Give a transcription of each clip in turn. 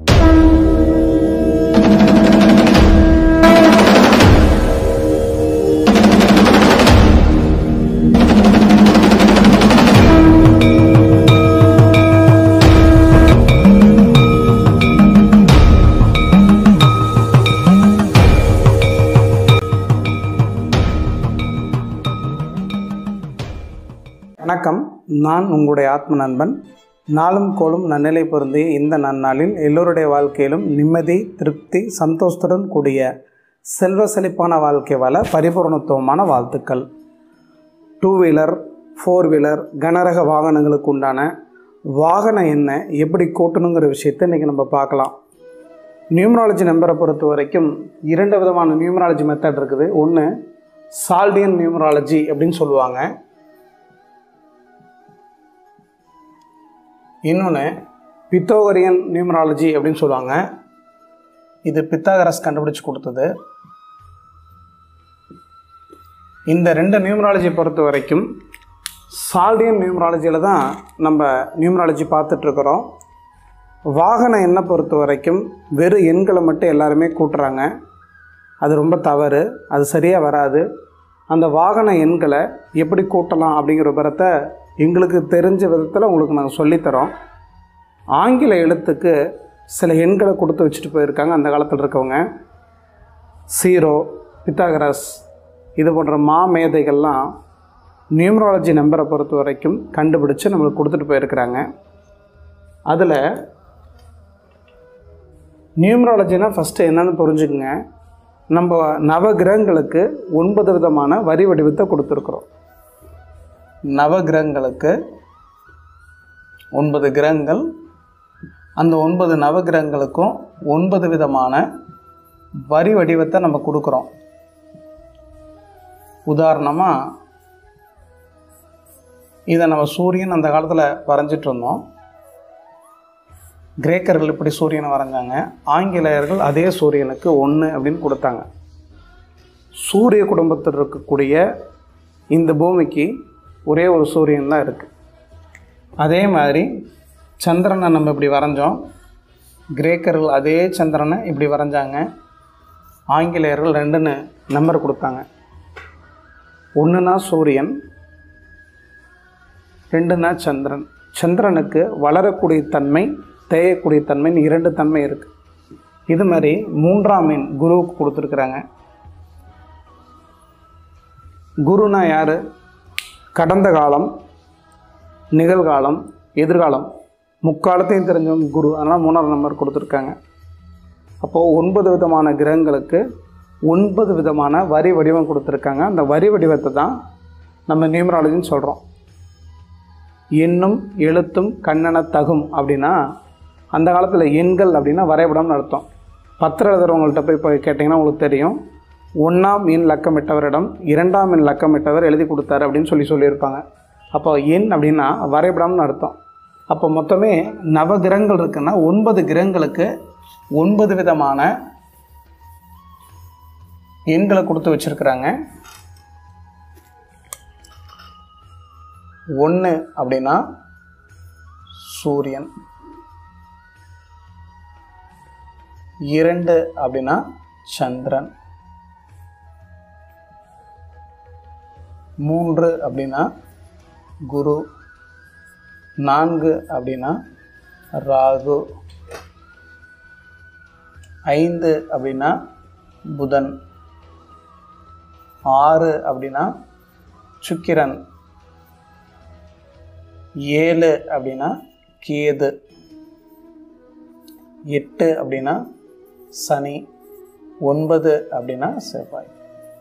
வணக்கம் நான் உங்களுடைய ஆத்ம நண்பன் நாளும் கோளும் நன்னிலை பொருந்திய இந்த நன்னாளில் எல்லோருடைய வாழ்க்கையிலும் நிம்மதி திருப்தி சந்தோஷத்துடன் கூடிய செல்வ செழிப்பான வாழ்க்கை வாழ பரிபூர்ணத்துவமான வாழ்த்துக்கள் டூ வீலர் ஃபோர் வீலர் கனரக வாகனங்களுக்கு உண்டான வாகன எண்ணை எப்படி கூட்டணுங்கிற விஷயத்தை இன்றைக்கி நம்ம பார்க்கலாம் நியூமராலஜி நம்பரை பொறுத்த வரைக்கும் இரண்டு விதமான நியூமராலஜி மெத்தட் இருக்குது ஒன்று சால்டியன் நியூமராலஜி அப்படின்னு சொல்லுவாங்க இன்னொன்று பித்தோகரியன் நியூமராலஜி அப்படின்னு சொல்லுவாங்க இது பித்தாகரஸ் கண்டுபிடிச்சு கொடுத்தது இந்த ரெண்டு நியூமராலஜி பொறுத்த வரைக்கும் சால்டியன் நியூமராலஜியில் தான் நம்ம நியூமராலஜி பார்த்துட்ருக்குறோம் வாகன எண்ணை பொறுத்த வரைக்கும் வெறும் எண்களை மட்டும் எல்லாருமே கூட்டுறாங்க அது ரொம்ப தவறு அது சரியாக வராது அந்த வாகன எண்களை எப்படி கூட்டலாம் அப்படிங்கிற விவரத்தை எங்களுக்கு தெரிஞ்ச விதத்தில் உங்களுக்கு நாங்கள் சொல்லித்தரோம் ஆங்கில எழுத்துக்கு சில எண்களை கொடுத்து வச்சுட்டு போயிருக்காங்க அந்த காலத்தில் இருக்கவங்க சீரோ பித்தாகரஸ் இது போன்ற மா மேதைகள்லாம் நியூமராலஜி நம்பரை பொறுத்த வரைக்கும் கண்டுபிடிச்சு நம்மளுக்கு கொடுத்துட்டு போயிருக்கிறாங்க அதில் நியூமராலஜினா ஃபஸ்ட்டு என்னென்னு புரிஞ்சுக்குங்க நம்ம நவகிரகங்களுக்கு ஒன்பது விதமான வரி வடிவத்தை கொடுத்துருக்குறோம் நவகிரகங்களுக்கு ஒன்பது கிரகங்கள் அந்த ஒன்பது நவகிரகங்களுக்கும் ஒன்பது விதமான வரி வடிவத்தை நம்ம கொடுக்குறோம் உதாரணமாக இதை நம்ம சூரியன் அந்த காலத்தில் வரைஞ்சிட்டு இருந்தோம் கிரேக்கர்கள் இப்படி சூரியனை வரைஞ்சாங்க ஆங்கிலேயர்கள் அதே சூரியனுக்கு ஒன்று அப்படின்னு கொடுத்தாங்க சூரிய குடும்பத்தில் இருக்கக்கூடிய இந்த பூமிக்கு ஒரே ஒரு சூரியன் தான் இருக்குது அதே மாதிரி சந்திரனை நம்ம இப்படி வரைஞ்சோம் கிரேக்கர்கள் அதே சந்திரனை இப்படி வரைஞ்சாங்க ஆங்கிலேயர்கள் ரெண்டுன்னு நம்பர் கொடுத்தாங்க ஒன்றுனா சூரியன் ரெண்டுனா சந்திரன் சந்திரனுக்கு வளரக்கூடிய தன்மை தேயக்கூடிய தன்மைன்னு இரண்டு தன்மை இருக்குது இது மாதிரி மூன்றாம் எண் குருவுக்கு கொடுத்துருக்குறாங்க குருனா யார் கடந்த காலம் நிகழ்காலம் எதிர்காலம் முக்காலத்தையும் தெரிஞ்சவங்க குரு அதனால் மூணாவது நம்பர் கொடுத்துருக்காங்க அப்போது ஒன்பது விதமான கிரகங்களுக்கு ஒன்பது விதமான வரி வடிவம் கொடுத்துருக்காங்க அந்த வரி வடிவத்தை தான் நம்ம நியூமராலஜின்னு சொல்கிறோம் எண்ணும் எழுத்தும் கண்ணென தகும் அப்படின்னா அந்த காலத்தில் எண்கள் அப்படின்னா வரைபடம்னு அர்த்தம் பத்திரம் எழுதுறவங்கள்ட்ட போய் போய் கேட்டிங்கன்னா உங்களுக்கு தெரியும் ஒன்றாம் எண் லக்கமிட்டவரிடம் இரண்டாம் எண் லக்கமிட்டவர் எழுதி கொடுத்தாரு அப்படின்னு சொல்லி சொல்லியிருப்பாங்க அப்போ எண் அப்படின்னா வரைபடம்னு அர்த்தம் அப்போ மொத்தமே நவ கிரகங்கள் இருக்குன்னா ஒன்பது கிரகங்களுக்கு ஒன்பது விதமான எண்களை கொடுத்து வச்சுருக்குறாங்க ஒன்று அப்படின்னா சூரியன் இரண்டு அப்படின்னா சந்திரன் மூன்று அப்படின்னா குரு நான்கு அப்படின்னா ராகு ஐந்து அப்படின்னா புதன் ஆறு அப்படின்னா சுக்கிரன் ஏழு அப்படின்னா கேது எட்டு அப்படின்னா சனி ஒன்பது அப்படின்னா செவ்வாய்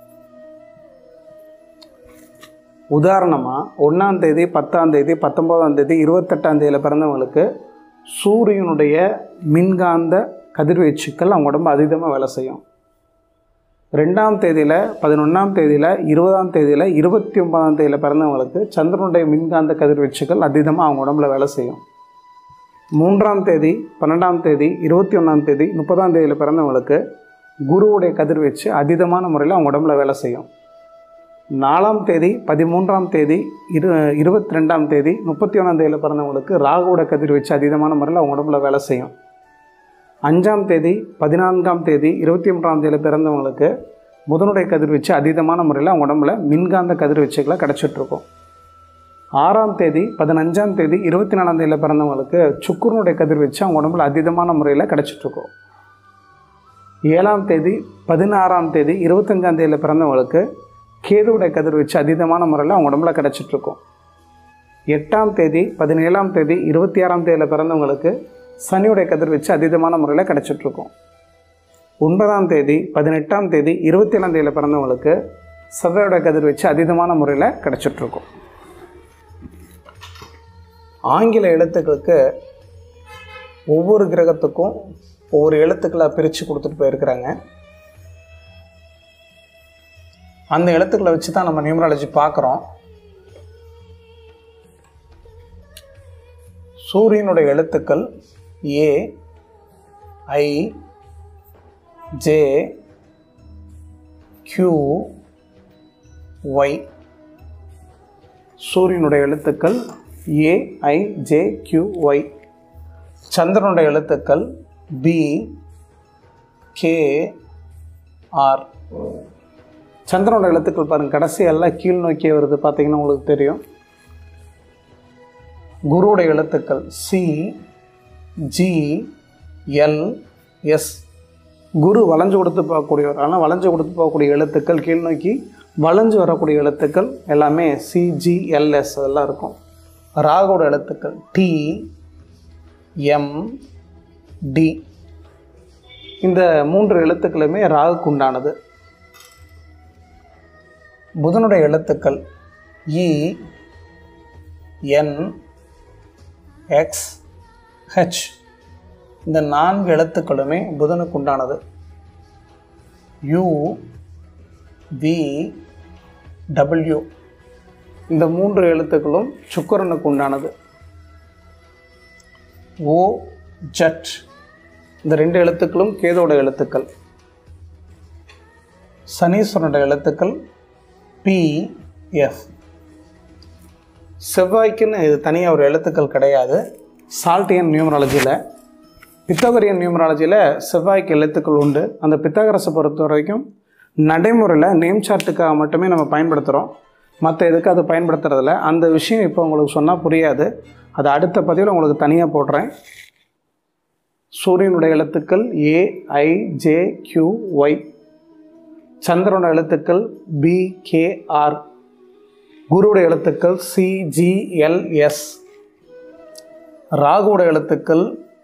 உதாரணமாக ஒன்றாம் தேதி பத்தாம் தேதி பத்தொம்போதாம் தேதி இருபத்தெட்டாம் தேதியில் பிறந்தவங்களுக்கு சூரியனுடைய மின்காந்த கதிர்வீச்சுக்கள் அவங்க உடம்பு அதீதமாக வேலை செய்யும் ரெண்டாம் தேதியில் பதினொன்றாம் தேதியில் இருபதாம் தேதியில் இருபத்தி ஒன்பதாம் தேதியில் பிறந்தவங்களுக்கு சந்திரனுடைய மின்காந்த கதிர்வீச்சுகள் அதீதமாக அவங்க உடம்புல வேலை செய்யும் மூன்றாம் தேதி பன்னெண்டாம் தேதி இருபத்தி ஒன்றாம் தேதி முப்பதாம் தேதியில் பிறந்தவங்களுக்கு குருவுடைய கதிர்வீச்சு அதீதமான முறையில் அவங்க உடம்புல வேலை செய்யும் நாலாம் தேதி பதிமூன்றாம் தேதி இரு இருபத்தி ரெண்டாம் தேதி முப்பத்தி ஒன்றாம் தேதியில் பிறந்தவங்களுக்கு ராகுவோட கதிர்வீச்சு அதீதமான முறையில் அவங்க உடம்புல வேலை செய்யும் அஞ்சாம் தேதி பதினான்காம் தேதி இருபத்தி மூன்றாம் தேதியில் பிறந்தவங்களுக்கு புதனுடைய கதிர்வீச்சு அதீதமான முறையில் அவங்க உடம்புல மின்காந்த கதிர்வீச்சுகளை கிடச்சிட்ருக்கும் ஆறாம் தேதி பதினஞ்சாம் தேதி இருபத்தி நாலாம் தேதியில் பிறந்தவங்களுக்கு சுக்குரனுடைய கதிர்வீச்சு அவங்க உடம்புல அதீதமான முறையில் கிடச்சிட்ருக்கும் ஏழாம் தேதி பதினாறாம் தேதி இருபத்தஞ்சாம் தேதியில் பிறந்தவங்களுக்கு கேதுவுடைய கதிர்வீச்சு அதீதமான முறையில் அவங்க உடம்புல கிடச்சிட்ருக்கும் எட்டாம் தேதி பதினேழாம் தேதி இருபத்தி ஆறாம் தேதியில் பிறந்தவங்களுக்கு சனியுடைய கதிர்வீச்சு அதீதமான முறையில் கிடச்சிட்ருக்கும் ஒன்பதாம் தேதி பதினெட்டாம் தேதி இருபத்தி ஏழாம் தேதியில் பிறந்தவங்களுக்கு செவ்வாயோட கதிர்வீச்சு அதீதமான முறையில் கிடச்சிட்ருக்கும் ஆங்கில எழுத்துக்களுக்கு ஒவ்வொரு கிரகத்துக்கும் ஒவ்வொரு எழுத்துக்களை பிரித்து கொடுத்துட்டு போயிருக்கிறாங்க அந்த எழுத்துக்களை வச்சு தான் நம்ம நியூமராலஜி பார்க்குறோம் சூரியனுடைய எழுத்துக்கள் A I J Q Y சூரியனுடைய எழுத்துக்கள் A I J Q Y சந்திரனுடைய எழுத்துக்கள் பி கே ஆர் சந்திரனோட எழுத்துக்கள் பாருங்கள் கடைசி எல்லாம் கீழ் நோக்கியே வருது பார்த்தீங்கன்னா உங்களுக்கு தெரியும் குருவுடைய எழுத்துக்கள் சி ஜி எல் எஸ் குரு வளைஞ்சு கொடுத்து போகக்கூடியவர் ஆனால் வளைஞ்சு கொடுத்து போகக்கூடிய எழுத்துக்கள் கீழ் நோக்கி வளைஞ்சு வரக்கூடிய எழுத்துக்கள் எல்லாமே சிஜிஎல்எஸ் அதெல்லாம் இருக்கும் ராகுவோட எழுத்துக்கள் டி எம் டி இந்த மூன்று எழுத்துக்களுமே ராகுக்கு உண்டானது புதனுடைய எழுத்துக்கள் இ என் எக்ஸ் ஹெச் இந்த நான்கு எழுத்துக்களுமே புதனுக்கு உண்டானது யூ வி டபிள்யூ இந்த மூன்று எழுத்துக்களும் சுக்கரனுக்கு உண்டானது ஓ ஜட் இந்த ரெண்டு எழுத்துக்களும் கேதோட எழுத்துக்கள் சனீஸ்வரனோட எழுத்துக்கள் பி எஃப் செவ்வாய்க்குன்னு இது தனியாக ஒரு எழுத்துக்கள் கிடையாது சால்டியன் நியூமராலஜியில் பித்தகரியன் நியூமராலஜியில் செவ்வாய்க்கு எழுத்துக்கள் உண்டு அந்த பித்தகரஸை பொறுத்த வரைக்கும் நடைமுறையில் நேம் சார்ட்டுக்காக மட்டுமே நம்ம பயன்படுத்துகிறோம் மற்ற எதுக்கு அது பயன்படுத்துறதில்ல அந்த விஷயம் இப்போ உங்களுக்கு சொன்னால் புரியாது அது அடுத்த பதிவில் உங்களுக்கு தனியாக போடுறேன் சூரியனுடைய எழுத்துக்கள் A I J Q Y சந்திரனோட எழுத்துக்கள் பி கே ஆர் குருவுடைய எழுத்துக்கள் சி ஜி எல் எஸ் ராகுவோட எழுத்துக்கள்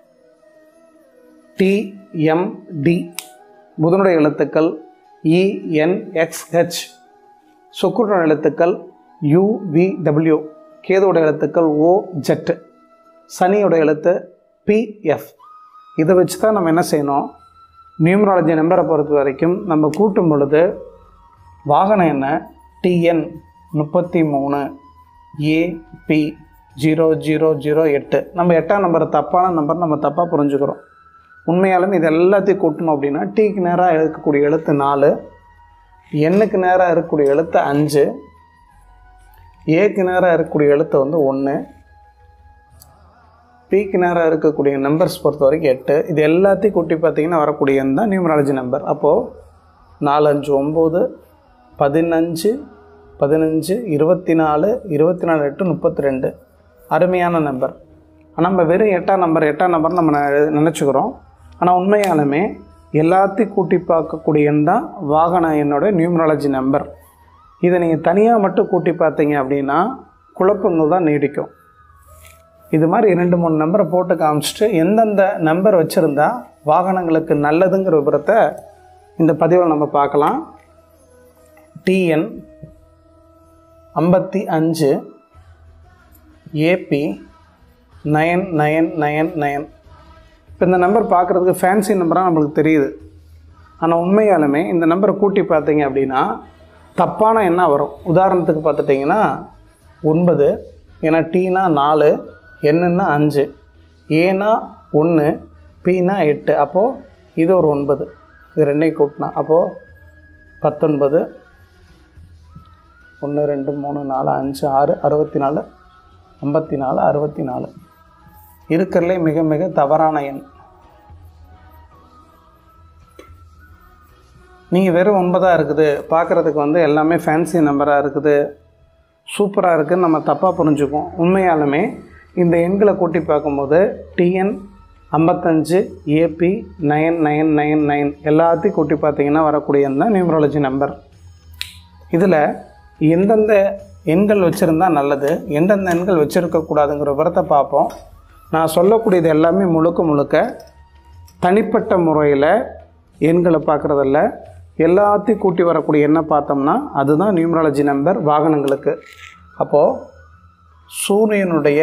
டி எம் டி புதனுடைய எழுத்துக்கள் இ என் எக்ஸ் ஹெச் சுக்குரனோட எழுத்துக்கள் யூ வி டபிள்யூ கேதுவோட எழுத்துக்கள் ஓ ஜெட் சனியோட எழுத்து பி எஃப் இதை வச்சு தான் நம்ம என்ன செய்யணும் நியூமராலஜி நம்பரை பொறுத்த வரைக்கும் நம்ம கூட்டும் பொழுது வாகனம் என்ன டிஎன் முப்பத்தி மூணு ஏபி ஜீரோ ஜீரோ ஜீரோ எட்டு நம்ம எட்டாம் நம்பர் தப்பான நம்பர் நம்ம தப்பாக புரிஞ்சுக்கிறோம் உண்மையாலுமே இது எல்லாத்தையும் கூட்டணும் அப்படின்னா டீக்கு நேராக இருக்கக்கூடிய எழுத்து நாலு எண்ணுக்கு நேராக இருக்கக்கூடிய எழுத்து அஞ்சு ஏக்கு நேராக இருக்கக்கூடிய எழுத்து வந்து ஒன்று பிக்கு நேராக இருக்கக்கூடிய நம்பர்ஸ் பொறுத்த வரைக்கும் எட்டு இது எல்லாத்தையும் கூட்டி பார்த்தீங்கன்னா வரக்கூடிய எண் தான் நியூமராலஜி நம்பர் அப்போது நாலஞ்சு ஒம்பது பதினஞ்சு பதினஞ்சு இருபத்தி நாலு இருபத்தி நாலு எட்டு முப்பத்தி ரெண்டு அருமையான நம்பர் நம்ம வெறும் எட்டாம் நம்பர் எட்டாம் நம்பர் நம்ம நெ- நினச்சிக்கிறோம் ஆனால் உண்மையாலுமே எல்லாத்தையும் கூட்டி பார்க்கக்கூடிய எண் தான் வாகன எண்ணோட நியூமராலஜி நம்பர் இதை நீங்கள் தனியாக மட்டும் கூட்டி பார்த்தீங்க அப்படின்னா குழப்பங்கள் தான் நீடிக்கும் இது மாதிரி ரெண்டு மூணு நம்பரை போட்டு காமிச்சிட்டு எந்தெந்த நம்பர் வச்சுருந்தா வாகனங்களுக்கு நல்லதுங்கிற விபரத்தை இந்த பதிவில் நம்ம பார்க்கலாம் டிஎன் ஐம்பத்தி அஞ்சு AB nine nine nine nine இப்போ இந்த நம்பர் பார்க்குறதுக்கு ஃபேன்சி நம்பராக நம்மளுக்கு தெரியுது ஆனால் உண்மையாலுமே இந்த நம்பரை கூட்டி பார்த்தீங்க அப்படின்னா தப்பான எண்ணா வரும் உதாரணத்துக்கு பார்த்துட்டிங்கன்னா ஒன்பது ஏன்னா டீனா நாலு என்னன்னா அஞ்சு ஏனா ஒன்று பீனா எட்டு அப்போது இது ஒரு ஒன்பது இது ரெண்டையும் கூட்டினா அப்போது பத்தொன்பது ஒன்று ரெண்டு மூணு நாலு அஞ்சு ஆறு அறுபத்தி நாலு ஐம்பத்தி நாலு அறுபத்தி நாலு இருக்கிறதுலே மிக மிக தவறான எண் நீங்கள் வெறும் ஒன்பதாக இருக்குது பார்க்குறதுக்கு வந்து எல்லாமே ஃபேன்சி நம்பராக இருக்குது சூப்பராக இருக்குதுன்னு நம்ம தப்பாக புரிஞ்சுக்குவோம் உண்மையாலுமே இந்த எண்களை கூட்டி பார்க்கும்போது டிஎன் ஐம்பத்தஞ்சு AB nine nine nine nine எல்லாத்தையும் கூட்டி பார்த்தீங்கன்னா வரக்கூடிய எண் தான் நியூமராலஜி நம்பர் இதில் எந்தெந்த எண்கள் வச்சுருந்தா நல்லது எந்தெந்த எண்கள் வச்சுருக்கக்கூடாதுங்கிற விவரத்தை பார்ப்போம் நான் சொல்லக்கூடியது எல்லாமே முழுக்க முழுக்க தனிப்பட்ட முறையில் எண்களை பார்க்குறதில்ல எல்லாத்தையும் கூட்டி வரக்கூடிய எண்ணை பார்த்தோம்னா அதுதான் நியூமராலஜி நம்பர் வாகனங்களுக்கு அப்போது சூரியனுடைய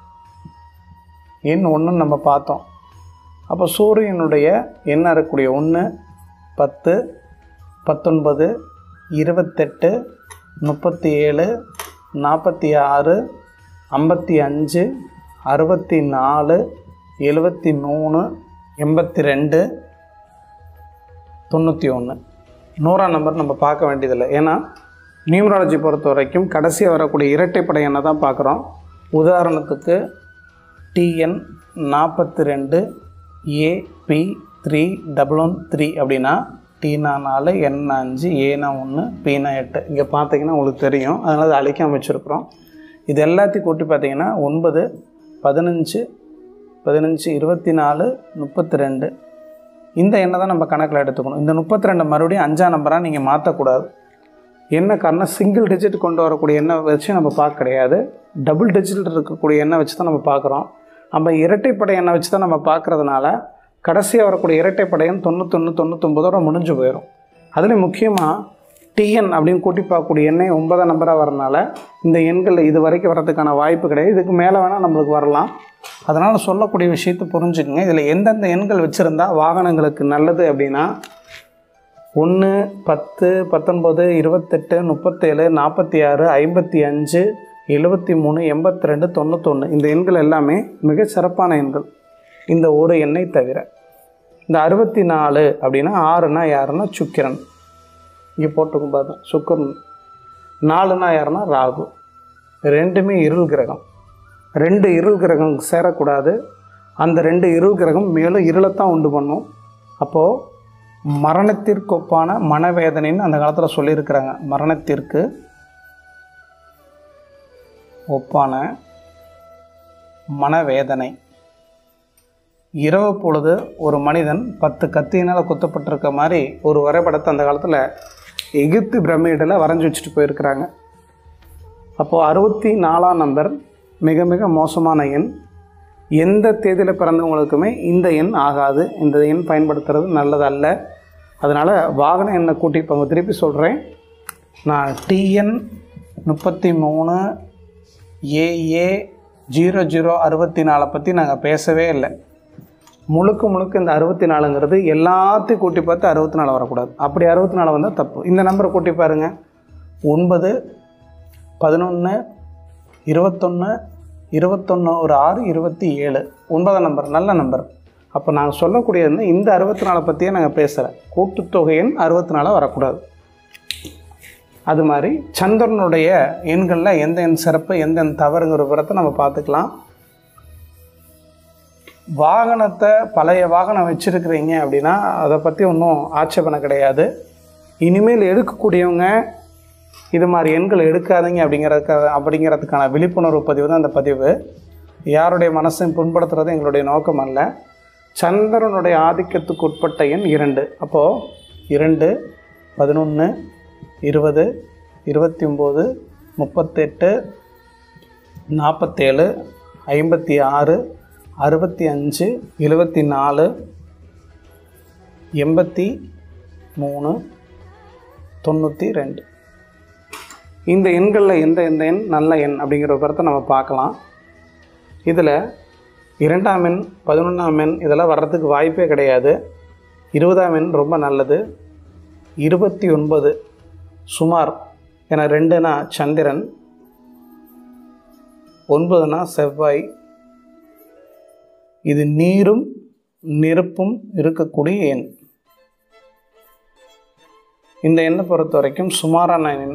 எண் ஒன்றுன்னு நம்ம பார்த்தோம் அப்போ சூரியனுடைய எண் இருக்கக்கூடிய ஒன்று பத்து பத்தொன்பது இருபத்தெட்டு முப்பத்தி ஏழு நாற்பத்தி ஆறு ஐம்பத்தி அஞ்சு அறுபத்தி நாலு எழுபத்தி மூணு எண்பத்தி ரெண்டு தொண்ணூற்றி ஒன்று நூறாம் நம்பர் நம்ம பார்க்க வேண்டியதில்லை ஏன்னா நியூமராலஜி பொறுத்த வரைக்கும் கடைசியாக வரக்கூடிய இரட்டைப்படை எண்ணை தான் பார்க்குறோம் உதாரணத்துக்கு டிஎன் நாற்பத்தி ரெண்டு AB three double one three அப்படின்னா டீனா நாலு என் அஞ்சு ஏனா ஒன்று பீனா எட்டு இங்கே பார்த்தீங்கன்னா உங்களுக்கு தெரியும் அதனால் அதை அழிக்காம வச்சுருக்குறோம் இது எல்லாத்தையும் கூட்டி பார்த்தீங்கன்னா ஒன்பது பதினஞ்சு பதினஞ்சு இருபத்தி நாலு முப்பத்தி ரெண்டு இந்த எண்ணை தான் நம்ம கணக்கில் எடுத்துக்கணும் இந்த முப்பத்தி ரெண்டு மறுபடியும் அஞ்சாம் நம்பராக நீங்கள் மாற்றக்கூடாது என்ன காரணம் சிங்கிள் டிஜிட் கொண்டு வரக்கூடிய எண்ணை வச்சு நம்ம பார்க்க கிடையாது டபுள் டிஜிட் இருக்கக்கூடிய எண்ணை வச்சு தான் நம்ம பார்க்குறோம் நம்ம இரட்டைப்படை எண்ணை வச்சு தான் நம்ம பார்க்குறதுனால கடைசியாக வரக்கூடிய இரட்டைப்படையன் தொண்ணூத்தொன்று தொண்ணூத்தொம்பதோட முடிஞ்சு போயிடும் அதுலேயும் முக்கியமாக டிஎன் அப்படின்னு கூட்டி பார்க்கக்கூடிய எண்ணெய் ஒன்பதாம் நம்பராக வரனால இந்த எண்களில் இது வரைக்கும் வரதுக்கான வாய்ப்பு கிடையாது இதுக்கு மேலே வேணால் நம்மளுக்கு வரலாம் அதனால் சொல்லக்கூடிய விஷயத்தை புரிஞ்சுக்குங்க இதில் எந்தெந்த எண்கள் வச்சுருந்தா வாகனங்களுக்கு நல்லது அப்படின்னா ஒன்று பத்து பத்தொன்பது இருபத்தெட்டு முப்பத்தேழு நாற்பத்தி ஆறு ஐம்பத்தி அஞ்சு எழுபத்தி மூணு எண்பத்தி ரெண்டு தொண்ணூத்தொன்று இந்த எண்கள் எல்லாமே மிக சிறப்பான எண்கள் இந்த ஒரு எண்ணை தவிர இந்த அறுபத்தி நாலு அப்படின்னா ஆறுனா யாருன்னா சுக்கிரன் இங்கே போட்டுக்கும் பார்த்தா சுக்கரன் நாலுனா யாருன்னா ராகு ரெண்டுமே இருள் கிரகம் ரெண்டு இருள் கிரகம் சேரக்கூடாது அந்த ரெண்டு இருள் கிரகம் மேலும் இருளைத்தான் உண்டு பண்ணும் அப்போது மரணத்திற்கு ஒப்பான மனவேதனைன்னு அந்த காலத்தில் சொல்லியிருக்கிறாங்க மரணத்திற்கு ஒப்பான மனவேதனை இரவு பொழுது ஒரு மனிதன் பத்து கத்தியினால் குத்தப்பட்டிருக்க மாதிரி ஒரு வரைபடத்தை அந்த காலத்தில் எகிப்து பிரமிடில் வரைஞ்சி வச்சுட்டு போயிருக்கிறாங்க அப்போது அறுபத்தி நாலாம் நம்பர் மிக மிக மோசமான எண் எந்த தேதியில் பிறந்தவங்களுக்குமே இந்த எண் ஆகாது இந்த எண் பயன்படுத்துறது நல்லதல்ல அதனால் வாகன எண்ணை கூட்டி இப்போ திருப்பி சொல்கிறேன் நான் டிஎன் முப்பத்தி மூணு ஏஏ ஜீரோ ஜீரோ அறுபத்தி நாலை பற்றி நாங்கள் பேசவே இல்லை முழுக்க முழுக்க இந்த அறுபத்தி நாலுங்கிறது எல்லாத்தையும் கூட்டி பார்த்து அறுபத்தி நாலு வரக்கூடாது அப்படி அறுபத்தி நாலு வந்தால் தப்பு இந்த நம்பரை கூட்டி பாருங்கள் ஒன்பது பதினொன்று இருபத்தொன்று இருபத்தொன்று ஒரு ஆறு இருபத்தி ஏழு ஒன்பதாம் நம்பர் நல்ல நம்பர் அப்போ நாங்கள் சொல்லக்கூடியது இந்த அறுபத்தி நாலை பற்றியே நாங்கள் பேசுகிறேன் கூட்டுத்தொகை எண் அறுபத்தி நாலாக வரக்கூடாது அது மாதிரி சந்திரனுடைய எண்களில் எந்த எண் சிறப்பு எந்த எண் தவறுங்கிற விவரத்தை நம்ம பார்த்துக்கலாம் வாகனத்தை பழைய வாகனம் வச்சுருக்கிறீங்க அப்படின்னா அதை பற்றி ஒன்றும் ஆட்சேபனை கிடையாது இனிமேல் எடுக்கக்கூடியவங்க இது மாதிரி எண்கள் எடுக்காதீங்க அப்படிங்கிறதுக்கு அப்படிங்கிறதுக்கான விழிப்புணர்வு பதிவு தான் இந்த பதிவு யாருடைய மனசையும் புண்படுத்துறது எங்களுடைய நோக்கம் அல்ல சந்திரனுடைய ஆதிக்கத்துக்கு உட்பட்ட எண் இரண்டு அப்போது இரண்டு பதினொன்று இருபது இருபத்தி ஒம்பது முப்பத்தெட்டு நாற்பத்தேழு ஐம்பத்தி ஆறு அறுபத்தி அஞ்சு எழுபத்தி நாலு எண்பத்தி மூணு தொண்ணூற்றி ரெண்டு இந்த எண்களில் எந்த எந்த எண் நல்ல எண் அப்படிங்கிற விவரத்தை நம்ம பார்க்கலாம் இதில் இரண்டாம் எண் பதினொன்றாம் எண் இதெல்லாம் வர்றதுக்கு வாய்ப்பே கிடையாது இருபதாம் எண் ரொம்ப நல்லது இருபத்தி ஒன்பது சுமார் என ரெண்டுனா சந்திரன் ஒன்பதுனா செவ்வாய் இது நீரும் நெருப்பும் இருக்கக்கூடிய எண் இந்த எண்ணை பொறுத்த வரைக்கும் சுமாரான எண்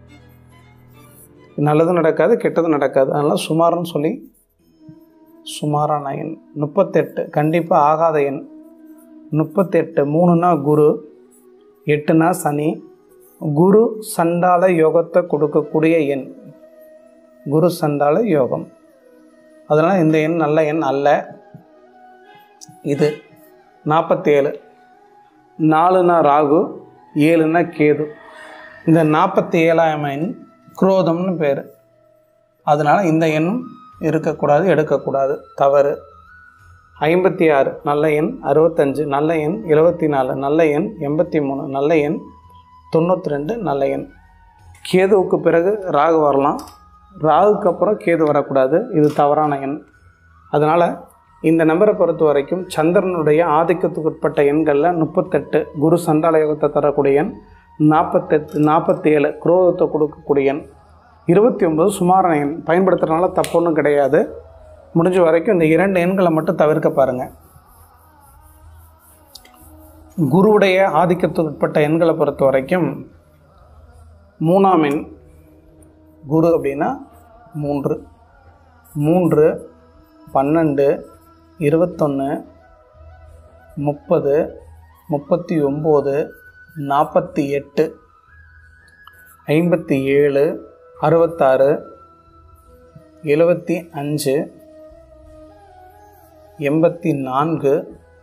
நல்லது நடக்காது கெட்டது நடக்காது அதனால் சுமார்னு சொல்லி சுமாரான எண் முப்பத்தெட்டு கண்டிப்பாக ஆகாத எண் முப்பத்தெட்டு மூணுனா குரு எட்டுனா சனி குரு சண்டால யோகத்தை கொடுக்கக்கூடிய எண் குரு சண்டால யோகம் அதனால் இந்த எண் நல்ல எண் அல்ல இது நாற்பத்தேழு நாலுனா ராகு ஏழுனா கேது இந்த நாற்பத்தி ஏழாம் எண் குரோதம்னு பேர் அதனால் இந்த எண்ணும் இருக்கக்கூடாது எடுக்கக்கூடாது தவறு ஐம்பத்தி ஆறு நல்ல எண் அறுபத்தஞ்சு நல்ல எண் எழுபத்தி நாலு நல்ல எண் எண்பத்தி மூணு நல்ல எண் தொண்ணூற்றி ரெண்டு நல்ல எண் கேதுவுக்கு பிறகு ராகு வரலாம் ராகுக்கு அப்புறம் கேது வரக்கூடாது இது தவறான எண் அதனால் இந்த நம்பரை பொறுத்த வரைக்கும் சந்திரனுடைய ஆதிக்கத்துக்கு உட்பட்ட எண்களில் முப்பத்தெட்டு குரு சண்டால யோகத்தை தரக்கூடிய எண் நாற்பத்தெட்டு நாற்பத்தேழு குரோதத்தை கொடுக்கக்கூடிய எண் இருபத்தி ஒம்பது சுமாரான எண் பயன்படுத்துறதுனால தப்பொன்றும் கிடையாது முடிஞ்ச வரைக்கும் இந்த இரண்டு எண்களை மட்டும் தவிர்க்க பாருங்கள் குருவுடைய ஆதிக்கத்துக்கு உட்பட்ட எண்களை பொறுத்த வரைக்கும் மூணாம் எண் குரு அப்படின்னா மூன்று மூன்று பன்னெண்டு இருபத்தொன்று முப்பது முப்பத்தி ஒம்பது நாற்பத்தி எட்டு ஐம்பத்தி ஏழு அறுபத்தாறு எழுபத்தி அஞ்சு எண்பத்தி நான்கு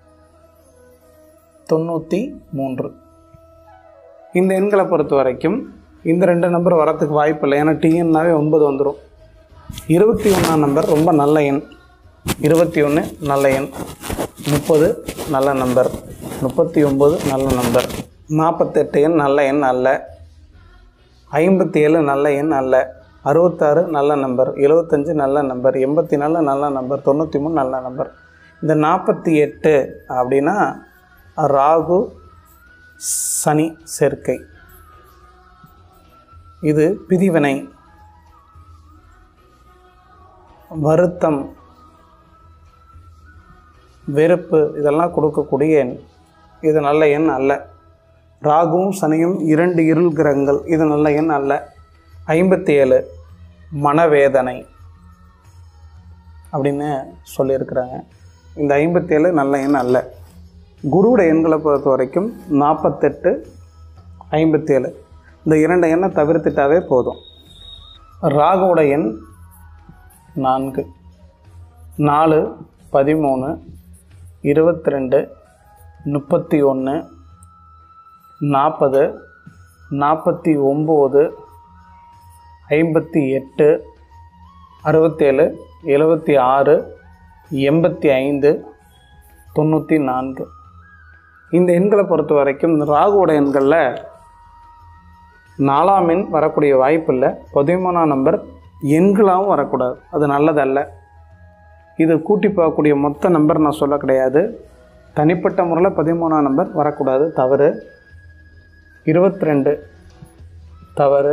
தொண்ணூற்றி மூன்று இந்த எண்களை பொறுத்த வரைக்கும் இந்த ரெண்டு நம்பர் வரத்துக்கு வாய்ப்பு இல்லை ஏன்னா டிஎன்னாவே ஒன்பது வந்துடும் இருபத்தி ஒன்றாம் நம்பர் ரொம்ப நல்ல எண் இருபத்தி ஒன்று நல்ல எண் முப்பது நல்ல நம்பர் முப்பத்தி ஒம்பது நல்ல நம்பர் நாற்பத்தெட்டு எண் நல்ல எண் அல்ல ஐம்பத்தி ஏழு நல்ல எண் அல்ல அறுபத்தாறு நல்ல நம்பர் எழுபத்தஞ்சு நல்ல நம்பர் எண்பத்தி நாலு நல்ல நம்பர் தொண்ணூற்றி மூணு நல்ல நம்பர் இந்த நாற்பத்தி எட்டு அப்படின்னா ராகு சனி சேர்க்கை இது பிரிவினை வருத்தம் வெறுப்பு இதெல்லாம் கொடுக்கக்கூடிய எண் இது நல்ல எண் அல்ல ராகுவும் சனியும் இரண்டு இருள் கிரகங்கள் இது நல்ல எண் அல்ல ஐம்பத்தி ஏழு மனவேதனை அப்படின்னு சொல்லியிருக்கிறாங்க இந்த ஐம்பத்தேழு நல்ல எண் அல்ல குருவோட எண்களை பொறுத்த வரைக்கும் நாற்பத்தெட்டு ஐம்பத்தேழு இந்த இரண்டு எண்ணை தவிர்த்துட்டாவே போதும் ராகுவோட எண் நான்கு நாலு பதிமூணு இருபத்தி ரெண்டு முப்பத்தி ஒன்று நாற்பது நாற்பத்தி ஒம்பது ஐம்பத்தி எட்டு அறுபத்தேழு எழுபத்தி ஆறு எண்பத்தி ஐந்து தொண்ணூற்றி நான்கு இந்த எண்களை பொறுத்த வரைக்கும் இந்த ராகுவோட எண்களில் நாலாம் எண் வரக்கூடிய வாய்ப்பு இல்லை பதிமூணாம் நம்பர் எண்களாகவும் வரக்கூடாது அது நல்லதல்ல இது கூட்டி பார்க்கக்கூடிய மொத்த நம்பர் நான் சொல்ல கிடையாது தனிப்பட்ட முறையில் பதிமூணாம் நம்பர் வரக்கூடாது தவறு இருபத்தி ரெண்டு தவறு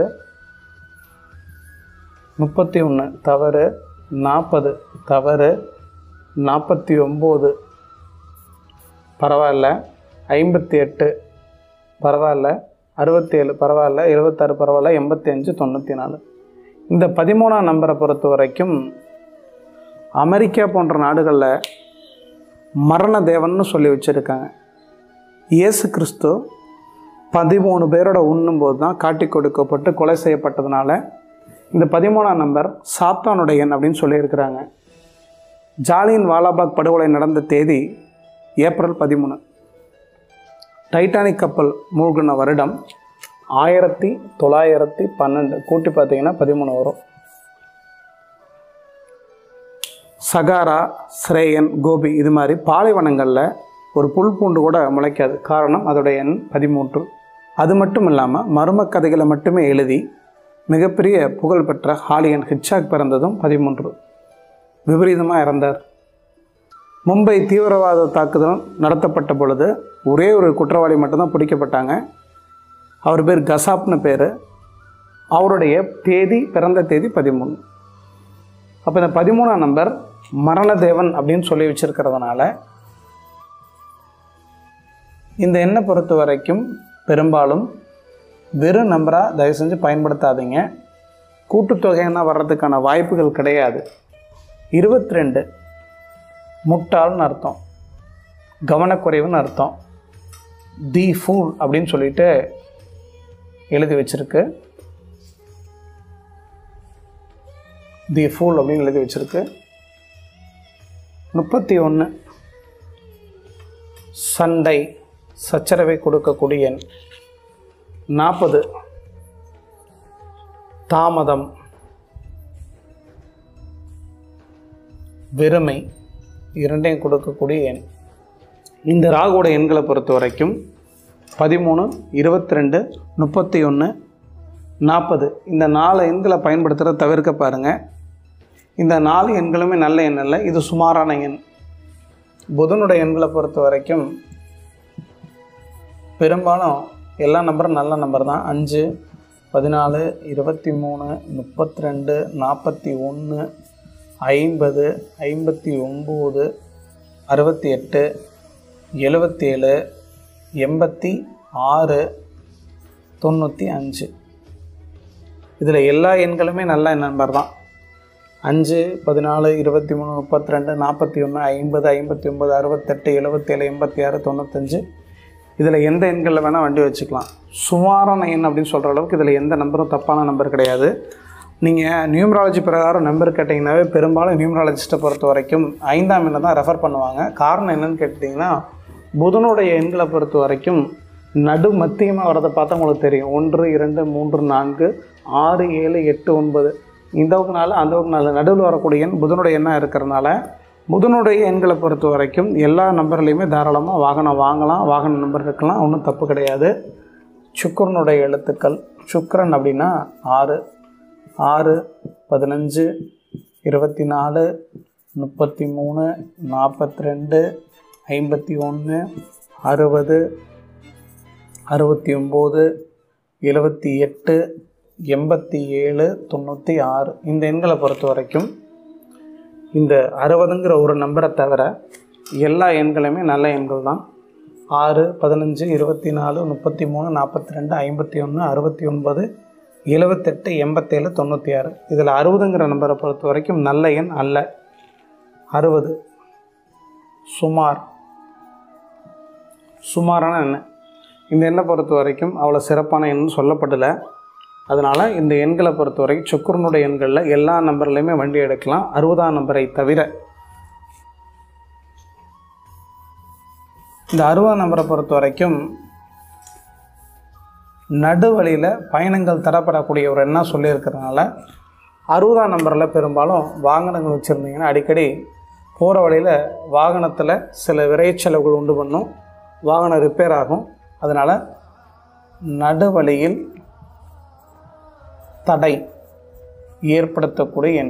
முப்பத்தி ஒன்று தவறு நாற்பது தவறு நாற்பத்தி ஒம்பது பரவாயில்ல ஐம்பத்தி எட்டு பரவாயில்ல அறுபத்தேழு பரவாயில்ல எழுபத்தாறு பரவாயில்ல எண்பத்தி அஞ்சு தொண்ணூற்றி நாலு இந்த பதிமூணாம் நம்பரை பொறுத்த வரைக்கும் அமெரிக்கா போன்ற நாடுகளில் மரண தேவன்னு சொல்லி வச்சுருக்காங்க இயேசு கிறிஸ்து பதிமூணு பேரோட உண்ணும்போது தான் காட்டி கொடுக்கப்பட்டு கொலை செய்யப்பட்டதுனால இந்த பதிமூணாம் நம்பர் சாத்தானுடைய எண் அப்படின்னு சொல்லியிருக்கிறாங்க ஜாலியன் வாலாபாக் படுகொலை நடந்த தேதி ஏப்ரல் பதிமூணு டைட்டானிக் கப்பல் மூழ்கின வருடம் ஆயிரத்தி தொள்ளாயிரத்தி பன்னெண்டு கூட்டி பார்த்தீங்கன்னா பதிமூணு வரும் சகாரா ஸ்ரேயன் கோபி இது மாதிரி பாலைவனங்களில் ஒரு புல் பூண்டு கூட முளைக்காது காரணம் அதோடைய எண் பதிமூன்று அது மட்டும் இல்லாமல் மர்ம கதைகளை மட்டுமே எழுதி மிகப்பெரிய புகழ்பெற்ற ஹாலியன் ஹிட்சாக் பிறந்ததும் பதிமூன்று விபரீதமாக இறந்தார் மும்பை தீவிரவாத தாக்குதல் நடத்தப்பட்ட பொழுது ஒரே ஒரு குற்றவாளி மட்டும்தான் பிடிக்கப்பட்டாங்க அவர் பேர் கசாப்னு பேர் அவருடைய தேதி பிறந்த தேதி பதிமூணு அப்போ இந்த பதிமூணாம் நம்பர் மரணதேவன் அப்படின்னு சொல்லி வச்சிருக்கிறதுனால இந்த எண்ணை பொறுத்த வரைக்கும் பெரும்பாலும் வெறும் நம்பராக தயவு செஞ்சு பயன்படுத்தாதீங்க கூட்டுத்தொகைன்னா வர்றதுக்கான வாய்ப்புகள் கிடையாது இருபத்தி ரெண்டு முட்டாள்னு அர்த்தம் கவனக்குறைவுன்னு அர்த்தம் தி ஃபூல் அப்படின்னு சொல்லிட்டு எழுதி வச்சிருக்கு தி ஃபூல் அப்படின்னு எழுதி வச்சிருக்கு முப்பத்தி ஒன்று சண்டை சச்சரவை கொடுக்கக்கூடிய எண் நாற்பது தாமதம் வெறுமை இரண்டையும் கொடுக்கக்கூடிய எண் இந்த ராகுவோட எண்களை பொறுத்த வரைக்கும் பதிமூணு இருபத்தி ரெண்டு முப்பத்தி ஒன்று நாற்பது இந்த நாலு எண்களை பயன்படுத்துகிறத தவிர்க்க பாருங்கள் இந்த நாலு எண்களுமே நல்ல எண் அல்ல இது சுமாரான எண் புதனுடைய எண்களை பொறுத்த வரைக்கும் பெரும்பாலும் எல்லா நம்பரும் நல்ல நம்பர் தான் அஞ்சு பதினாலு இருபத்தி மூணு முப்பத்தி ரெண்டு நாற்பத்தி ஒன்று ஐம்பது ஐம்பத்தி ஒம்பது அறுபத்தி எட்டு எழுபத்தேழு எண்பத்தி ஆறு தொண்ணூற்றி அஞ்சு இதில் எல்லா எண்களுமே நல்ல நம்பர் தான் அஞ்சு பதினாலு இருபத்தி மூணு முப்பத்தி ரெண்டு நாற்பத்தி ஒன்று ஐம்பது ஐம்பத்தி ஒம்பது அறுபத்தெட்டு எழுபத்தேழு எண்பத்தி ஆறு தொண்ணூத்தஞ்சு இதில் எந்த எண்களில் வேணால் வண்டி வச்சுக்கலாம் சுமாரான எண் அப்படின்னு சொல்கிற அளவுக்கு இதில் எந்த நம்பரும் தப்பான நம்பர் கிடையாது நீங்கள் நியூமராலஜி பிரகாரம் நம்பர் கேட்டிங்கனாவே பெரும்பாலும் நியூமராலஜிஸ்ட்டை பொறுத்த வரைக்கும் ஐந்தாம் எண்ணை தான் ரெஃபர் பண்ணுவாங்க காரணம் என்னன்னு கேட்டிங்கன்னா புதனுடைய எண்களை பொறுத்த வரைக்கும் நடு மத்தியமாக வரதை பார்த்தா உங்களுக்கு தெரியும் ஒன்று இரண்டு மூன்று நான்கு ஆறு ஏழு எட்டு ஒன்பது இந்த ஒரு நாள் அந்த ஒரு நாள் நடுவில் வரக்கூடிய எண் புதனுடைய எண்ணாக இருக்கிறனால புதனுடைய எண்களை பொறுத்த வரைக்கும் எல்லா நம்பர்லேயுமே தாராளமாக வாகனம் வாங்கலாம் வாகன நம்பர் இருக்கலாம் ஒன்றும் தப்பு கிடையாது சுக்கரனுடைய எழுத்துக்கள் சுக்கரன் அப்படின்னா ஆறு ஆறு பதினஞ்சு இருபத்தி நாலு முப்பத்தி மூணு நாற்பத்தி ரெண்டு ஐம்பத்தி ஒன்று அறுபது அறுபத்தி ஒம்பது எழுபத்தி எட்டு எண்பத்தி ஏழு தொண்ணூற்றி ஆறு இந்த எண்களை பொறுத்த வரைக்கும் இந்த அறுபதுங்கிற ஒரு நம்பரை தவிர எல்லா எண்களுமே நல்ல எண்கள் தான் ஆறு பதினஞ்சு இருபத்தி நாலு முப்பத்தி மூணு நாற்பத்தி ரெண்டு ஐம்பத்தி ஒன்று அறுபத்தி ஒன்பது எழுபத்தெட்டு எண்பத்தேழு தொண்ணூற்றி ஆறு இதில் அறுபதுங்கிற நம்பரை பொறுத்த வரைக்கும் நல்ல எண் அல்ல அறுபது சுமார் சுமாரான எண் இந்த எண்ணை பொறுத்த வரைக்கும் அவ்வளோ சிறப்பான எண் சொல்லப்படலை அதனால் இந்த எண்களை பொறுத்த வரைக்கும் சுக்கரனுடைய எண்களில் எல்லா நம்பர்லையுமே வண்டி எடுக்கலாம் அறுபதாம் நம்பரை தவிர இந்த அறுபதாம் நம்பரை பொறுத்த வரைக்கும் நடுவழியில் பயணங்கள் தரப்படக்கூடிய ஒரு எண்ணம் சொல்லியிருக்கிறதுனால அறுபதாம் நம்பரில் பெரும்பாலும் வாகனங்கள் வச்சுருந்தீங்கன்னா அடிக்கடி போகிற வழியில் வாகனத்தில் சில விரைச்செலவுகள் உண்டு பண்ணும் வாகனம் ரிப்பேர் ஆகும் அதனால் நடுவழியில் தடை ஏற்படுத்தக்கூடிய எண்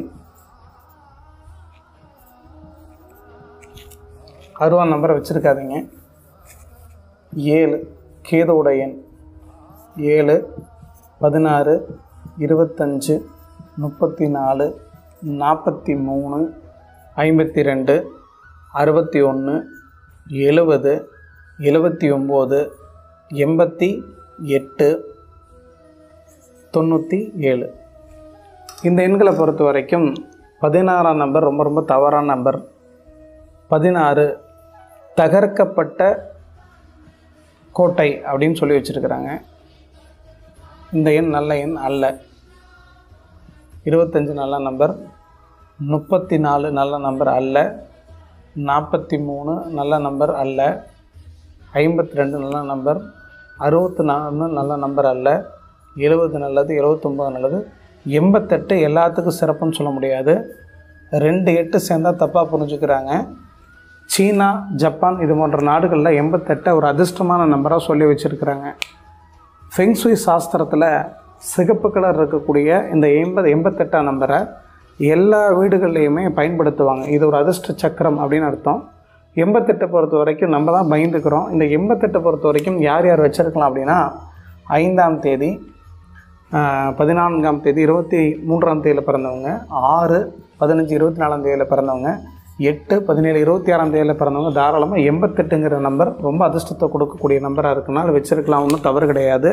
அறுபதாம் நம்பரை வச்சுருக்காதீங்க ஏழு கேதோட எண் ஏழு பதினாறு இருபத்தஞ்சு முப்பத்தி நாலு நாற்பத்தி மூணு ஐம்பத்தி ரெண்டு அறுபத்தி ஒன்று எழுபது எழுபத்தி ஒம்பது எண்பத்தி எட்டு தொண்ணூற்றி ஏழு இந்த எண்களை பொறுத்த வரைக்கும் பதினாறாம் நம்பர் ரொம்ப ரொம்ப தவறான நம்பர் பதினாறு தகர்க்கப்பட்ட கோட்டை அப்படின்னு சொல்லி வச்சுருக்கிறாங்க இந்த எண் நல்ல எண் அல்ல இருபத்தஞ்சு நல்ல நம்பர் முப்பத்தி நாலு நல்ல நம்பர் அல்ல நாற்பத்தி மூணு நல்ல நம்பர் அல்ல ஐம்பத்தி ரெண்டு நல்ல நம்பர் அறுபத்தி நாலு நல்ல நம்பர் அல்ல எழுபது நல்லது எழுபத்தொம்பது நல்லது எண்பத்தெட்டு எல்லாத்துக்கும் சிறப்புன்னு சொல்ல முடியாது ரெண்டு எட்டு சேர்ந்தால் தப்பாக புரிஞ்சுக்கிறாங்க சீனா ஜப்பான் இது போன்ற நாடுகளில் எண்பத்தெட்டை ஒரு அதிர்ஷ்டமான நம்பராக சொல்லி வச்சுருக்கிறாங்க ஃபெங்சுய் சாஸ்திரத்தில் சிகப்பு கலர் இருக்கக்கூடிய இந்த எண்பது எண்பத்தெட்டாம் நம்பரை எல்லா வீடுகள்லையுமே பயன்படுத்துவாங்க இது ஒரு அதிர்ஷ்ட சக்கரம் அப்படின்னு அர்த்தம் எண்பத்தெட்டை பொறுத்த வரைக்கும் நம்ம தான் பயந்துக்கிறோம் இந்த எண்பத்தெட்டை பொறுத்த வரைக்கும் யார் யார் வச்சுருக்கலாம் அப்படின்னா ஐந்தாம் தேதி ஆஹ், பதினான்காம் தேதி இருபத்தி மூன்றாம் தேதியில் பிறந்தவங்க ஆறு பதினஞ்சு இருபத்தி நாலாம் தேதியில் பிறந்தவங்க எட்டு பதினேழு இருபத்தி ஆறாம் தேதியில் பிறந்தவங்க தாராளமாக எண்பத்தெட்டுங்கிற நம்பர் ரொம்ப அதிர்ஷ்டத்தை கொடுக்கக்கூடிய நம்பராக இருக்குனால வச்சுருக்கலாம் ஒன்றும் தவறு கிடையாது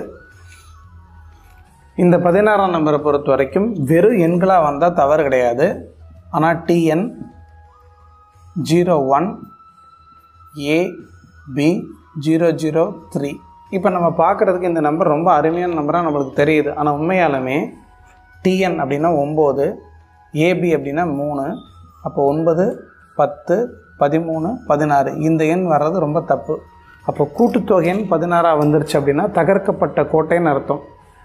இந்த பதினாறாம் நம்பரை பொறுத்த வரைக்கும் வெறும் எண்களாக வந்தால் தவறு கிடையாது ஆனால் TN zero one A B zero zero three இப்போ நம்ம பார்க்குறதுக்கு இந்த நம்பர் ரொம்ப அருமையான நம்பராக நம்மளுக்கு தெரியுது ஆனால் உண்மையாலுமே டிஎன் அப்படின்னா ஒம்பது ஏபி அப்படின்னா மூணு அப்போ ஒன்பது பத்து பதிமூணு பதினாறு இந்த எண் வர்றது ரொம்ப தப்பு அப்போ கூட்டுத்தொகை எண் பதினாறாக வந்துருச்சு அப்படின்னா தகர்க்கப்பட்ட கோட்டைன்னு அர்த்தம்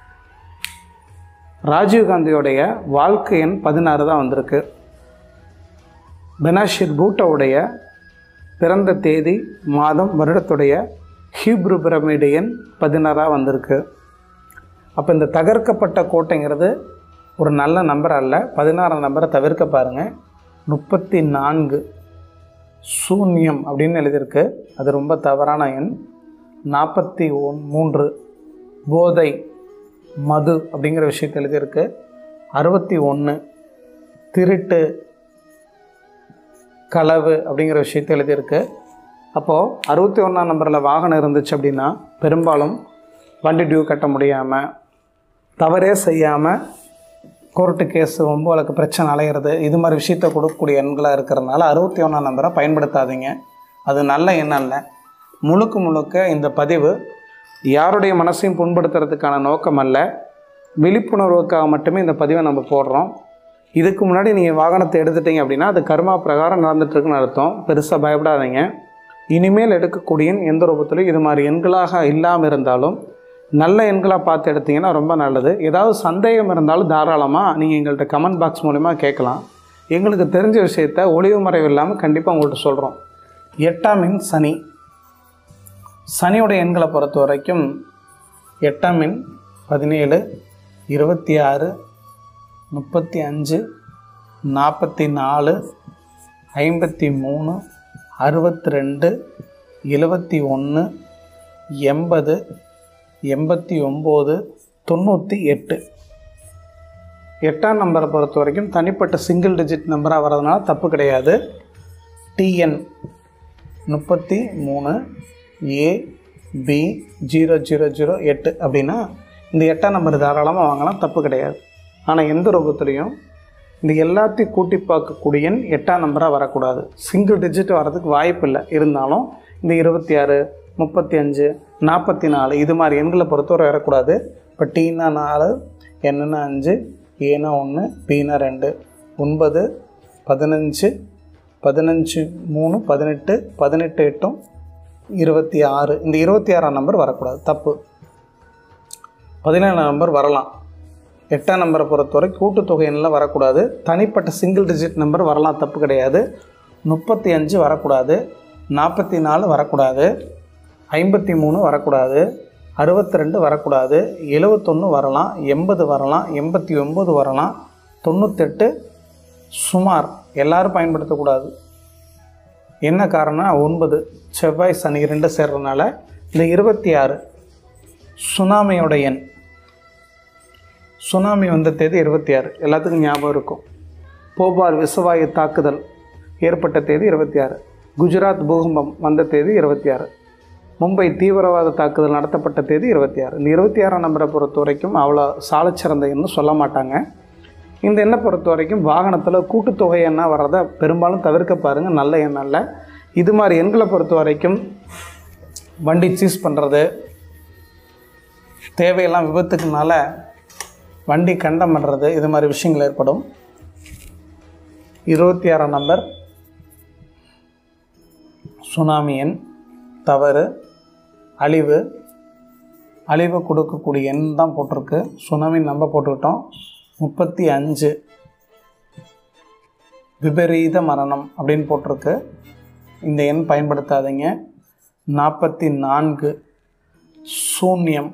ராஜீவ்காந்தியோடைய வாழ்க்கை எண் பதினாறு தான் வந்திருக்கு பெனாஷிர் பூட்டோடைய பிறந்த தேதி மாதம் வருடத்துடைய ஹீப்ரு பிரமிடு எண் பதினாறாக வந்திருக்கு அப்போ இந்த தகர்க்கப்பட்ட கோட்டைங்கிறது ஒரு நல்ல நம்பர் அல்ல பதினாறாம் நம்பரை தவிர்க்க பாருங்கள் முப்பத்தி நான்கு சூன்யம் அப்படின்னு எழுதியிருக்கு அது ரொம்ப தவறான எண் நாற்பத்தி ஒன் மூன்று போதை மது அப்படிங்கிற விஷயத்தை எழுதியிருக்கு அறுபத்தி ஒன்று திருட்டு களவு அப்படிங்கிற விஷயத்தை எழுதியிருக்கு அப்போது அறுபத்தி ஒன்றாம் நம்பரில் வாகனம் இருந்துச்சு அப்படின்னா பெரும்பாலும் வண்டி டியூ கட்ட முடியாமல் தவறே செய்யாமல் கோர்ட்டு கேஸ் ரொம்ப வழக்கு பிரச்சனை அலையிறது இது மாதிரி விஷயத்த கொடுக்கக்கூடிய எண்களாக இருக்கிறதுனால அறுபத்தி ஒன்றாம் நம்பரை பயன்படுத்தாதீங்க அது நல்ல எண்ணம் இல்லை முழுக்க முழுக்க இந்த பதிவு யாருடைய மனசையும் புண்படுத்துறதுக்கான நோக்கம் அல்ல விழிப்புணர்வுக்காக மட்டுமே இந்த பதிவை நம்ம போடுறோம் இதுக்கு முன்னாடி நீங்கள் வாகனத்தை எடுத்துட்டீங்க அப்படின்னா அது கர்மா பிரகாரம் நடந்துட்டுருக்குன்னு அர்த்தம் பெருசாக பயப்படாதீங்க இனிமேல் எடுக்கக்கூடிய எந்த ரூபத்திலும் இது மாதிரி எண்களாக இல்லாமல் இருந்தாலும் நல்ல எண்களாக பார்த்து எடுத்தீங்கன்னா ரொம்ப நல்லது ஏதாவது சந்தேகம் இருந்தாலும் தாராளமாக நீங்கள் எங்கள்கிட்ட கமெண்ட் பாக்ஸ் மூலிமா கேட்கலாம் எங்களுக்கு தெரிஞ்ச விஷயத்த ஒளிவு மறைவு இல்லாமல் கண்டிப்பாக உங்கள்கிட்ட சொல்கிறோம் எட்டாம் எண் சனி சனியோட எண்களை பொறுத்த வரைக்கும் எட்டாம் எண் பதினேழு இருபத்தி ஆறு முப்பத்தி அஞ்சு நாற்பத்தி நாலு ஐம்பத்தி மூணு அறுபத்தி ரெண்டு எழுபத்தி ஒன்று எண்பது எண்பத்தி ஒம்பது தொண்ணூற்றி எட்டு எட்டாம் நம்பரை பொறுத்த வரைக்கும் தனிப்பட்ட சிங்கிள் டிஜிட் நம்பராக வர்றதுனால தப்பு கிடையாது டிஎன் முப்பத்தி மூணு A B zero zero zero எட்டு அப்படின்னா இந்த எட்டாம் நம்பர் தாராளமாக வாங்கலாம் தப்பு கிடையாது ஆனால் எந்த ரூபத்துலேயும் இந்த எல்லாத்தையும் கூட்டி பார்க்கக்கூடிய எண் எட்டாம் நம்பராக வரக்கூடாது சிங்கிள் டிஜிட் வரதுக்கு வாய்ப்பு இல்லை இருந்தாலும் இந்த இருபத்தி ஆறு முப்பத்தி அஞ்சு நாற்பத்தி நாலு இது மாதிரி எண்களை பொறுத்தவரை வரக்கூடாது இப்போ டீனா நாலு என்னன்னா அஞ்சு ஏனா ஒன்று பீனா ரெண்டு ஒன்பது பதினஞ்சு பதினஞ்சு மூணு பதினெட்டு பதினெட்டு எட்டும் இருபத்தி ஆறு இந்த இருபத்தி ஆறாம் நம்பர் வரக்கூடாது தப்பு பதினேழாம் நம்பர் வரலாம் எட்டாம் நம்பரை பொறுத்தவரை கூட்டுத்தொகை எண்ணில் வரக்கூடாது தனிப்பட்ட சிங்கிள் டிஜிட் நம்பர் வரலாம் தப்பு கிடையாது முப்பத்தி அஞ்சு வரக்கூடாது நாற்பத்தி நாலு வரக்கூடாது ஐம்பத்தி மூணு வரக்கூடாது அறுபத்தி ரெண்டு வரக்கூடாது எழுவத்தொன்று வரலாம் எண்பது வரலாம் எண்பத்தி ஒம்பது வரலாம் தொண்ணூத்தெட்டு சுமார் எல்லாரும் பயன்படுத்தக்கூடாது என்ன காரணம் ஒன்பது செவ்வாய் சனி ரெண்டு சேர்றதுனால இந்த இருபத்தி ஆறு சுனாமியோட எண் சுனாமி வந்த தேதி இருபத்தி ஆறு எல்லாத்துக்கும் ஞாபகம் இருக்கும் போபால் விசவாயு தாக்குதல் ஏற்பட்ட தேதி இருபத்தி ஆறு குஜராத் பூகம்பம் வந்த தேதி இருபத்தி ஆறு மும்பை தீவிரவாத தாக்குதல் நடத்தப்பட்ட தேதி இருபத்தி ஆறு இந்த இருபத்தி ஆறாம் நம்பரை பொறுத்த வரைக்கும் அவ்வளோ சாலச்சிறந்த எண்ணு சொல்ல மாட்டாங்க இந்த எண்ணை பொறுத்த வரைக்கும் வாகனத்தில் கூட்டுத்தொகை எண்ணாக வர்றதை பெரும்பாலும் தவிர்க்க பாருங்கள் நல்ல எண்ணம் இல்லை இது மாதிரி எண்களை பொறுத்த வரைக்கும் வண்டி சீஸ் பண்ணுறது தேவையெல்லாம் விபத்துக்குனால வண்டி கண்டம் பண்ணுறது இது மாதிரி விஷயங்கள் ஏற்படும் இருபத்தி ஆறாம் நம்பர் சுனாமி எண் தவறு அழிவு அழிவு கொடுக்கக்கூடிய எண் தான் போட்டிருக்கு சுனாமி நம்ம போட்டுக்கிட்டோம் முப்பத்தி அஞ்சு விபரீத மரணம் அப்படின்னு போட்டிருக்கு இந்த எண் பயன்படுத்தாதீங்க நாற்பத்தி நான்கு சூன்யம்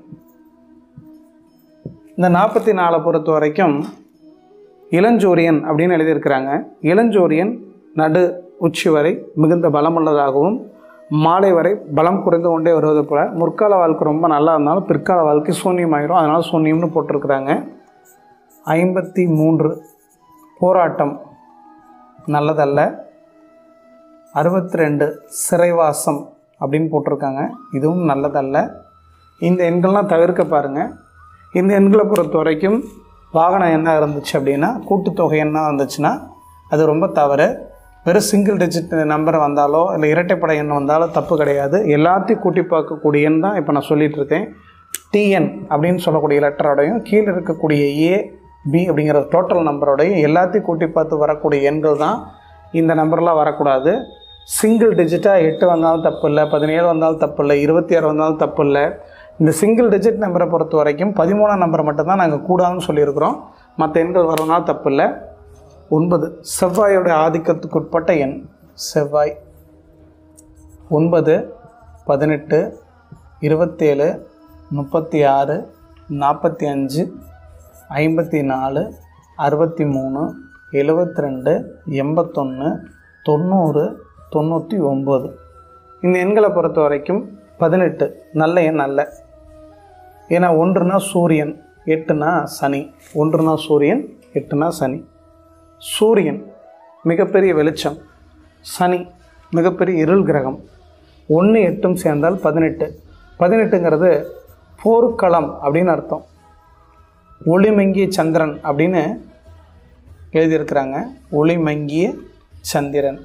இந்த நாற்பத்தி நாலை பொறுத்த வரைக்கும் இளஞ்சோரியன் அப்படின்னு எழுதியிருக்கிறாங்க இளஞ்சோரியன் நடு உச்சி வரை மிகுந்த பலமுள்ளதாகவும் மாலை வரை பலம் குறைந்து கொண்டே வருவது போல முற்கால வாழ்க்கை ரொம்ப நல்லா இருந்தாலும் பிற்கால வாழ்க்கை சூன்யமாயிரும் அதனால் சூன்யம்னு போட்டிருக்கிறாங்க ஐம்பத்தி மூன்று போராட்டம் நல்லதல்ல அறுபத்தி ரெண்டு சிறைவாசம் அப்படின்னு போட்டிருக்காங்க இதுவும் நல்லதல்ல இந்த எண்கள்லாம் தவிர்க்க பாருங்கள் இந்த எண்களை பொறுத்த வரைக்கும் வாகனம் என்ன இருந்துச்சு அப்படின்னா கூட்டுத்தொகை என்ன இருந்துச்சுன்னா அது ரொம்ப தவறு வெறும் சிங்கிள் டிஜிட் நம்பர் வந்தாலோ இல்லை இரட்டைப்படை எண் வந்தாலோ தப்பு கிடையாது எல்லாத்தையும் கூட்டி பார்க்கக்கூடிய எண் தான் இப்போ நான் சொல்லிட்டு இருக்கேன் டிஎன் அப்படின்னு சொல்லக்கூடிய லெட்டரோடையும் கீழே இருக்கக்கூடிய ஏ பி அப்படிங்கிற டோட்டல் நம்பரோடையும் எல்லாத்தையும் கூட்டி பார்த்து வரக்கூடிய எண்கள் தான் இந்த நம்பர்லாம் வரக்கூடாது சிங்கிள் டிஜிட்டாக எட்டு வந்தாலும் தப்பு இல்லை பதினேழு வந்தாலும் தப்பு இல்லை இருபத்தி ஆறு வந்தாலும் தப்பு இல்லை இந்த சிங்கிள் டிஜிட் நம்பரை பொறுத்த வரைக்கும் பதிமூணாம் நம்பர் மட்டும்தான் நாங்கள் கூடாதுன்னு சொல்லியிருக்கிறோம் மற்ற எண்கள் வரனாலும் தப்பு இல்லை ஒன்பது செவ்வாயோடைய ஆதிக்கத்துக்கு உட்பட்ட எண் செவ்வாய் ஒன்பது பதினெட்டு இருபத்தேழு முப்பத்தி ஆறு நாற்பத்தி அஞ்சு ஐம்பத்தி நாலு அறுபத்தி மூணு எழுபத்தி ரெண்டு எண்பத்தொன்று தொண்ணூறு தொண்ணூற்றி ஒம்பது இந்த எண்களை பொறுத்த வரைக்கும் பதினெட்டு நல்ல எண் அல்ல ஏன்னா ஒன்றுனா சூரியன் எட்டுனா சனி ஒன்றுனா சூரியன் எட்டுனா சனி சூரியன் மிகப்பெரிய வெளிச்சம் சனி மிகப்பெரிய இருள் கிரகம் ஒன்று எட்டும் சேர்ந்தால் பதினெட்டு பதினெட்டுங்கிறது போர்க்களம் அப்படின்னு அர்த்தம் ஒளிமங்கிய சந்திரன் அப்படின்னு எழுதியிருக்கிறாங்க ஒளிமங்கிய சந்திரன்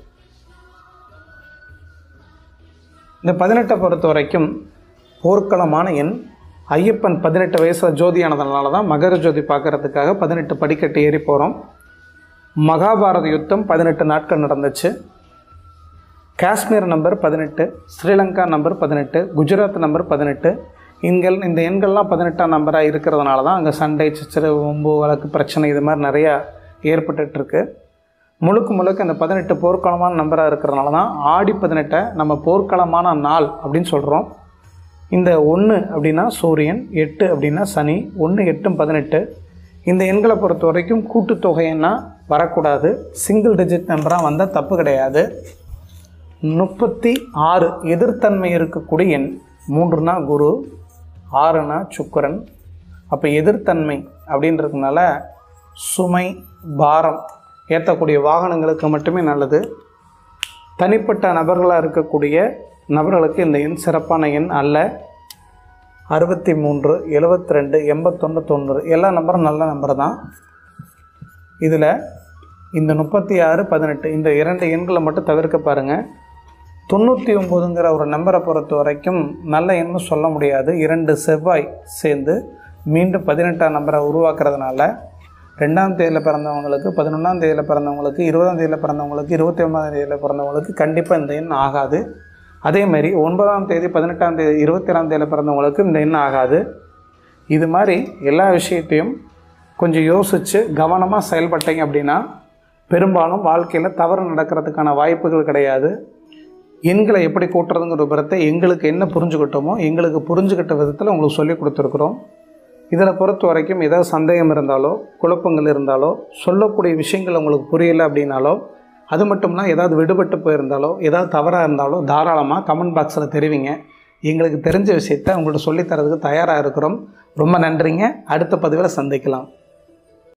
இந்த பதினெட்டை பொறுத்த வரைக்கும் போர்க்களமான எண் ஐயப்பன் பதினெட்டு வயசில் ஜோதியானதுனால தான் மகர ஜோதி பார்க்கறதுக்காக பதினெட்டு படிக்கட்டு ஏறி போகிறோம் மகாபாரத யுத்தம் பதினெட்டு நாட்கள் நடந்துச்சு காஷ்மீர் நம்பர் பதினெட்டு ஸ்ரீலங்கா நம்பர் பதினெட்டு குஜராத் நம்பர் பதினெட்டு இங்கள் இந்த எண்கள்லாம் பதினெட்டாம் நம்பராக இருக்கிறதுனால தான் அங்கே சண்டை சச்சரவு ஒம்பு வழக்கு பிரச்சனை இது மாதிரி நிறையா ஏற்பட்டுருக்கு முழுக்க முழுக்க இந்த பதினெட்டு போர்க்களமான நம்பராக இருக்கிறதுனால தான் ஆடி பதினெட்டை நம்ம போர்க்களமான நாள் அப்படின்னு சொல்கிறோம் இந்த ஒன்று அப்படின்னா சூரியன் எட்டு அப்படின்னா சனி ஒன்று எட்டும் பதினெட்டு இந்த எண்களை பொறுத்த வரைக்கும் கூட்டுத்தொகைன்னா வரக்கூடாது சிங்கிள் டிஜிட் நம்பராக வந்தால் தப்பு கிடையாது முப்பத்தி ஆறு எதிர்த்தன்மை இருக்கக்கூடிய எண் மூன்றுனா குரு ஆறுனா சுக்கிரன் அப்போ எதிர்த்தன்மை அப்படின்றதுனால சுமை பாரம் ஏற்றக்கூடிய வாகனங்களுக்கு மட்டுமே நல்லது தனிப்பட்ட நபர்களாக இருக்கக்கூடிய நபர்களுக்கு இந்த எண் சிறப்பான எண் அல்ல அறுபத்தி மூன்று எழுபத்தி ரெண்டு எண்பத்தொன்று தொண்ணூறு எல்லா நம்பரும் நல்ல நம்பர் தான் இதில் இந்த முப்பத்தி ஆறு பதினெட்டு இந்த இரண்டு எண்களை மட்டும் தவிர்க்க பாருங்கள் தொண்ணூற்றி ஒம்போதுங்கிற ஒரு நம்பரை பொறுத்த வரைக்கும் நல்ல எண்ணு சொல்ல முடியாது இரண்டு செவ்வாய் சேர்ந்து மீண்டும் பதினெட்டாம் நம்பரை உருவாக்குறதுனால ரெண்டாம் தேதியில் பிறந்தவங்களுக்கு பதினொன்றாம் தேதியில் பிறந்தவங்களுக்கு இருபதாம் தேதியில் பிறந்தவங்களுக்கு இருபத்தி ஒன்பதாம் தேதியில் பிறந்தவங்களுக்கு கண்டிப்பாக இந்த எண் ஆகாது அதேமாதிரி ஒன்பதாம் தேதி பதினெட்டாம் தேதி இருபத்தி ஏழாம் தேதியில் பிறந்தவங்களுக்கு இந்த எண் ஆகாது இது மாதிரி எல்லா விஷயத்தையும் கொஞ்சம் யோசித்து கவனமாக செயல்பட்டீங்க அப்படின்னா பெரும்பாலும் வாழ்க்கையில் தவறு நடக்கிறதுக்கான வாய்ப்புகள் கிடையாது எண்களை எப்படி கூட்டுறதுங்கிற விவரத்தை எங்களுக்கு என்ன புரிஞ்சுக்கிட்டோமோ எங்களுக்கு புரிஞ்சுக்கிட்ட விதத்தில் உங்களுக்கு சொல்லி கொடுத்துருக்குறோம் இதில் பொறுத்த வரைக்கும் ஏதாவது சந்தேகம் இருந்தாலோ குழப்பங்கள் இருந்தாலோ சொல்லக்கூடிய விஷயங்கள் உங்களுக்கு புரியலை அப்படின்னாலோ அது மட்டும்னா ஏதாவது விடுபட்டு போயிருந்தாலோ ஏதாவது தவறாக இருந்தாலோ தாராளமாக கமெண்ட் பாக்ஸில் தெரிவிங்க எங்களுக்கு தெரிஞ்ச விஷயத்த உங்கள்கிட்ட சொல்லித்தரதுக்கு தயாராக இருக்கிறோம் ரொம்ப நன்றிங்க அடுத்த பதிவில் சந்திக்கலாம்